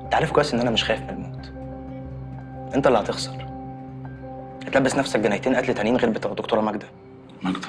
انت عارف كويس ان انا مش خايف من الموت انت اللي هتخسر هتلبس نفسك جنايتين قتل تانيين غير بتوع الدكتوره ماجده ماجدة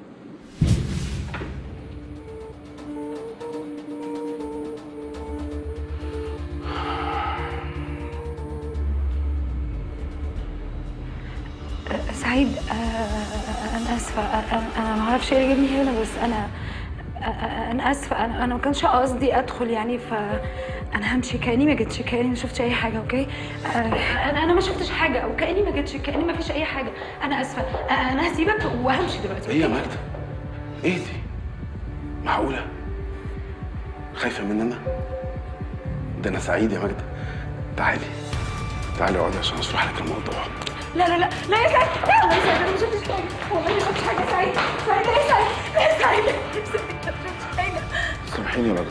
سعيد آه، انا اسفه انا أنا ما اعرفش ايه اللي جابني هنا بس انا آه، انا اسفه انا انا ما كانش قصدي ادخل يعني ف انا همشي كاني ما جيتش كاني ما شفتش اي حاجه اوكي آه، انا انا ما شفتش حاجه او كاني ما جيتش كاني ما فيش اي حاجه انا اسفه آه، انا هسيبك وهمشي دلوقتي ايه يا ماجدة ايه دي معقولة خايفة مننا ده انا سعيد يا ماجدة تعالي تعالي اقعدي عشان اشرح لك الموضوع لا لا لا لا يا سعيد لا والله يا سعيد انا ما شفتش حاجه والله ما شفتش حاجه سعيد سعيد يا سعيد يا سعيد يا سعيد أنا ما شفتش حاجه سامحيني يا ماجدة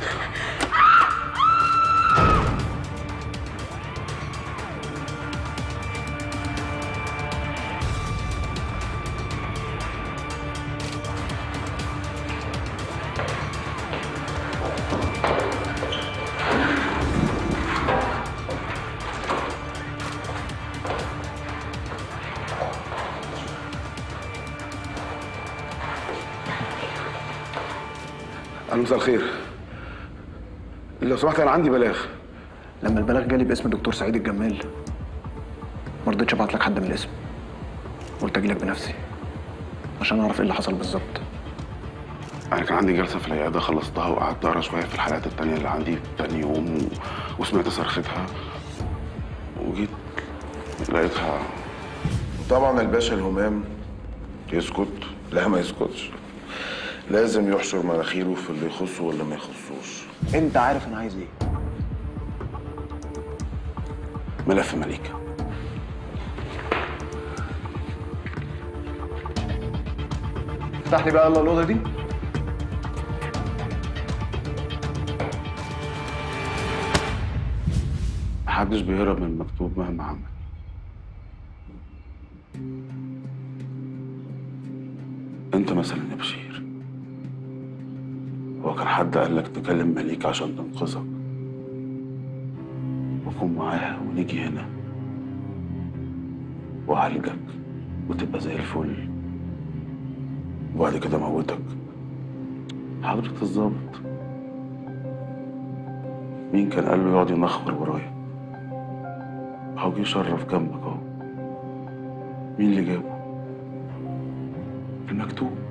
أهلا مساء الخير لو سمحت انا عندي بلاغ لما البلاغ جالي باسم الدكتور سعيد الجمال ما رضيتش ابعت لك حد من الاسم قلت اجي لك بنفسي عشان اعرف ايه اللي حصل بالظبط انا كان عندي جلسه في العياده خلصتها وقعدت اقرا شويه في الحالات التانية اللي عندي تاني يوم و... وسمعت صرختها وجيت لقيتها طبعا الباشا الهمام يسكت لا ما يسكتش لازم يحشر مناخيره في اللي يخصه واللي ما يخصوش انت عارف انا عايز ايه ملف مليكه افتح لي بقى يلا الاوضه دي محدش بيهرب من المكتوب مهما عمل انت مثلا يا بشير هو كان حد قال لك تكلم مليك عشان تنقذك وكون معاها ونيجي هنا وأعالجك وتبقى زي الفل وبعد كده موتك حضرة الظابط مين كان قال له يقعد ينخور ورايا اهو جه يشرف جنبك اهو مين اللي جابه المكتوب